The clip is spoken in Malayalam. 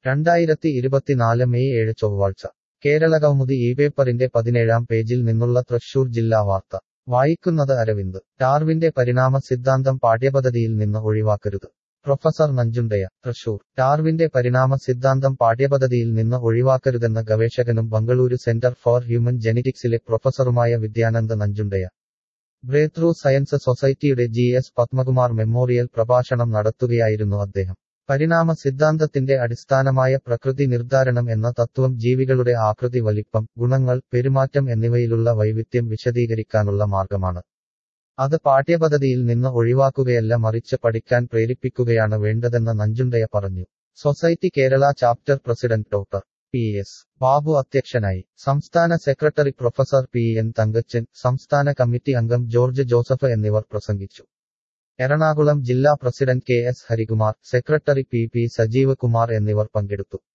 രണ്ടായിരത്തി ഇരുപത്തിനാല് മെയ് ഏഴ് ചൊവ്വാഴ്ച കേരളകൗമുദി ഈ പേപ്പറിന്റെ പതിനേഴാം പേജിൽ നിന്നുള്ള തൃശൂർ ജില്ലാ വാർത്ത വായിക്കുന്നത് അരവിന്ദ് ടാർവിന്റെ പരിണാമ സിദ്ധാന്തം പാഠ്യപദ്ധതിയിൽ നിന്ന് ഒഴിവാക്കരുത് പ്രൊഫസർ നഞ്ചുണ്ടയ തൃശൂർ ടാർവിന്റെ പരിണാമ സിദ്ധാന്തം പാഠ്യപദ്ധതിയിൽ നിന്ന് ഒഴിവാക്കരുതെന്ന ഗവേഷകനും ബംഗളൂരു സെന്റർ ഫോർ ഹ്യൂമൻ ജെനറ്റിക്സിലെ പ്രൊഫസറുമായ Vidyananda Nanjundaiah breakthrough science സൊസൈറ്റിയുടെ ജി എസ് പത്മകുമാർ മെമ്മോറിയൽ പ്രഭാഷണം നടത്തുകയായിരുന്നു അദ്ദേഹം പരിണാമ സിദ്ധാന്തത്തിന്റെ അടിസ്ഥാനമായ പ്രകൃതി നിർദ്ധാരണം എന്ന തത്വം ജീവികളുടെ ആകൃതി വലിപ്പം ഗുണങ്ങൾ പെരുമാറ്റം എന്നിവയിലുള്ള വൈവിധ്യം വിശദീകരിക്കാനുള്ള മാർഗമാണ് അത് പാഠ്യപദ്ധതിയിൽ നിന്ന് ഒഴിവാക്കുകയല്ല മറിച്ച് പഠിക്കാൻ പ്രേരിപ്പിക്കുകയാണ് വേണ്ടതെന്ന് നഞ്ചുണ്ടയ പറഞ്ഞു society Kerala chapter president doctor P S Babu അധ്യക്ഷനായി സംസ്ഥാന secretary professor P N Thankachan സംസ്ഥാന കമ്മിറ്റി അംഗം ജോർജ് ജോസഫ് എന്നിവർ പ്രസംഗിച്ചു എറണാകുളം ജില്ലാ president K S Harikumar secretary P P Sajeev Kumar എന്നിവർ പങ്കെടുത്തു